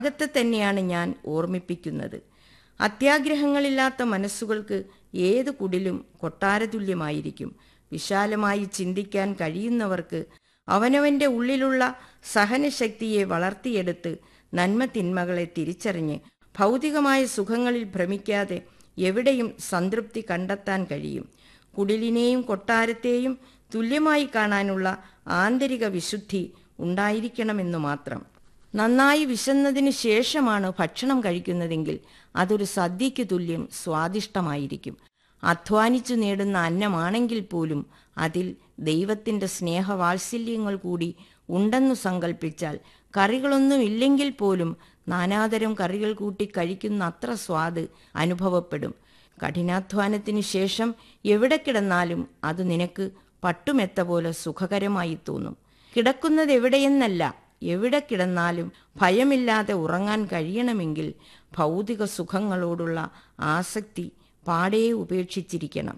ത്തെ തന്നെയാണ് ഞാൻ ഓർമ്മിപ്പിക്കുന്നത് അത്യാഗ്രഹങ്ങളില്ലാത്ത മനസ്സുകൾക്ക് ഏത് കുടിലും കൊട്ടാരതുല്യമായിരിക്കും വിശാലമായി ചിന്തിക്കാൻ കഴിയുന്നവർക്ക് അവനവന്റെ ഉള്ളിലുള്ള സഹനശക്തിയെ വളർത്തിയെടുത്ത് നന്മ തിന്മകളെ തിരിച്ചറിഞ്ഞ് ഭൗതികമായ സുഖങ്ങളിൽ ഭ്രമിക്കാതെ എവിടെയും സംതൃപ്തി കണ്ടെത്താൻ കഴിയും കുടിലിനെയും കൊട്ടാരത്തെയും തുല്യമായി കാണാനുള്ള ആന്തരിക വിശുദ്ധി ഉണ്ടായിരിക്കണമെന്നു മാത്രം നന്നായി വിശന്നതിന് ശേഷമാണ് ഭക്ഷണം കഴിക്കുന്നതെങ്കിൽ അതൊരു സദ്യയ്ക്ക് തുല്യം സ്വാദിഷ്ടമായിരിക്കും അധ്വാനിച്ചു നേടുന്ന അന്നമാണെങ്കിൽ പോലും അതിൽ ദൈവത്തിൻ്റെ സ്നേഹവാത്സല്യങ്ങൾ കൂടി ഉണ്ടെന്നു സങ്കല്പിച്ചാൽ കറികളൊന്നും ഇല്ലെങ്കിൽ പോലും നാനാതരം കറികൾ കൂട്ടി കഴിക്കുന്ന അത്ര സ്വാദ് അനുഭവപ്പെടും കഠിനാധ്വാനത്തിന് ശേഷം എവിടെ കിടന്നാലും അത് നിനക്ക് പട്ടുമെത്ത പോലെ സുഖകരമായി തോന്നും കിടക്കുന്നത് എവിടെയെന്നല്ല എവിടെ കിടന്നാലും ഭയമില്ലാതെ ഉറങ്ങാൻ കഴിയണമെങ്കിൽ ഭൗതിക സുഖങ്ങളോടുള്ള ആസക്തി പാടെ ഉപേക്ഷിച്ചിരിക്കണം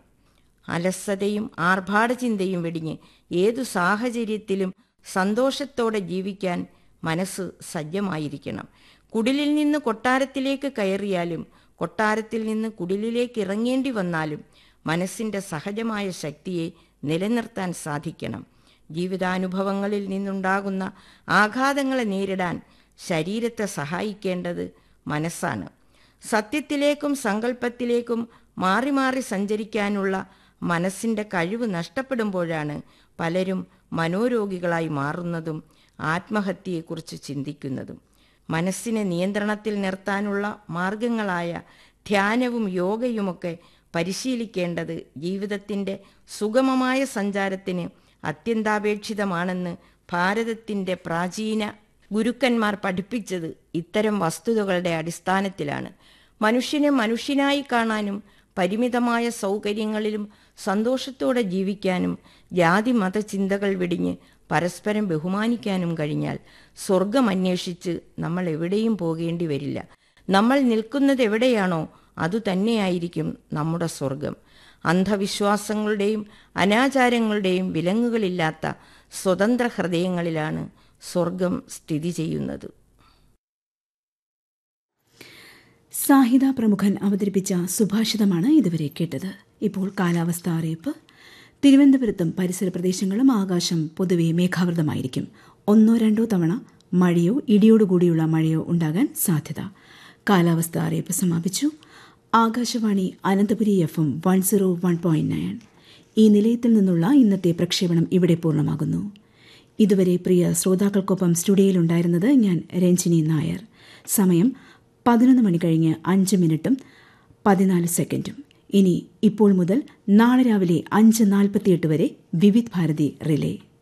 അലസതയും ആർഭാടചിന്തയും വെടിഞ്ഞ് ഏതു സാഹചര്യത്തിലും സന്തോഷത്തോടെ ജീവിക്കാൻ മനസ്സ് സജ്ജമായിരിക്കണം കുടിലിൽ നിന്ന് കൊട്ടാരത്തിലേക്ക് കയറിയാലും കൊട്ടാരത്തിൽ നിന്ന് കുടിലിലേക്ക് ഇറങ്ങേണ്ടി വന്നാലും മനസ്സിൻ്റെ സഹജമായ ശക്തിയെ നിലനിർത്താൻ സാധിക്കണം ജീവിതാനുഭവങ്ങളിൽ നിന്നുണ്ടാകുന്ന ആഘാതങ്ങളെ നേരിടാൻ ശരീരത്തെ സഹായിക്കേണ്ടത് മനസ്സാണ് സത്യത്തിലേക്കും സങ്കല്പത്തിലേക്കും മാറി മാറി സഞ്ചരിക്കാനുള്ള മനസ്സിൻ്റെ കഴിവ് നഷ്ടപ്പെടുമ്പോഴാണ് പലരും മനോരോഗികളായി മാറുന്നതും ആത്മഹത്യയെക്കുറിച്ച് ചിന്തിക്കുന്നതും മനസ്സിനെ നിയന്ത്രണത്തിൽ നിർത്താനുള്ള മാർഗങ്ങളായ ധ്യാനവും യോഗയുമൊക്കെ പരിശീലിക്കേണ്ടത് ജീവിതത്തിൻ്റെ സുഗമമായ സഞ്ചാരത്തിന് അത്യന്താപേക്ഷിതമാണെന്ന് ഭാരതത്തിൻ്റെ പ്രാചീന ഗുരുക്കന്മാർ പഠിപ്പിച്ചത് ഇത്തരം വസ്തുതകളുടെ അടിസ്ഥാനത്തിലാണ് മനുഷ്യനെ മനുഷ്യനായി കാണാനും പരിമിതമായ സൗകര്യങ്ങളിലും സന്തോഷത്തോടെ ജീവിക്കാനും ജാതി മത ചിന്തകൾ വെടിഞ്ഞ് പരസ്പരം ബഹുമാനിക്കാനും കഴിഞ്ഞാൽ സ്വർഗം അന്വേഷിച്ച് നമ്മൾ എവിടെയും പോകേണ്ടി വരില്ല നമ്മൾ നിൽക്കുന്നത് എവിടെയാണോ അതുതന്നെയായിരിക്കും നമ്മുടെ സ്വർഗം അന്ധവിശ്വാസങ്ങളുടെയും അനാചാരങ്ങളുടെയും വിലങ്ങുകളില്ലാത്ത സ്വതന്ത്ര ഹൃദയങ്ങളിലാണ് സ്വർഗം സ്ഥിതി ചെയ്യുന്നത് സാഹിത പ്രമുഖൻ അവതരിപ്പിച്ച സുഭാഷിതമാണ് ഇതുവരെ കേട്ടത് ഇപ്പോൾ കാലാവസ്ഥ അറിയിപ്പ് തിരുവനന്തപുരത്തും പരിസര പ്രദേശങ്ങളും ആകാശം പൊതുവെ മേഘാവൃതമായിരിക്കും ഒന്നോ രണ്ടോ തവണ മഴയോ ഇടിയോടുകൂടിയുള്ള മഴയോ ഉണ്ടാകാൻ സാധ്യത കാലാവസ്ഥ അറിയിപ്പ് സമാപിച്ചു Akashvani Ananthapuri F M one zero one point nine ഈ നിലയത്തിൽ നിന്നുള്ള ഇന്നത്തെ പ്രക്ഷേപണം ഇവിടെ പൂർണ്ണമാകുന്നു ഇതുവരെ പ്രിയ ശ്രോതാക്കൾക്കൊപ്പം സ്റ്റുഡിയോയിലുണ്ടായിരുന്നത് ഞാൻ രഞ്ജിനി നായർ സമയം പതിനൊന്ന് മണി കഴിഞ്ഞ് അഞ്ച് മിനിറ്റും പതിനാല് സെക്കൻഡും ഇനി ഇപ്പോൾ മുതൽ നാളെ രാവിലെ അഞ്ച് നാൽപ്പത്തിയെട്ട് വരെ വിവിധ് ഭാരതി റിലേ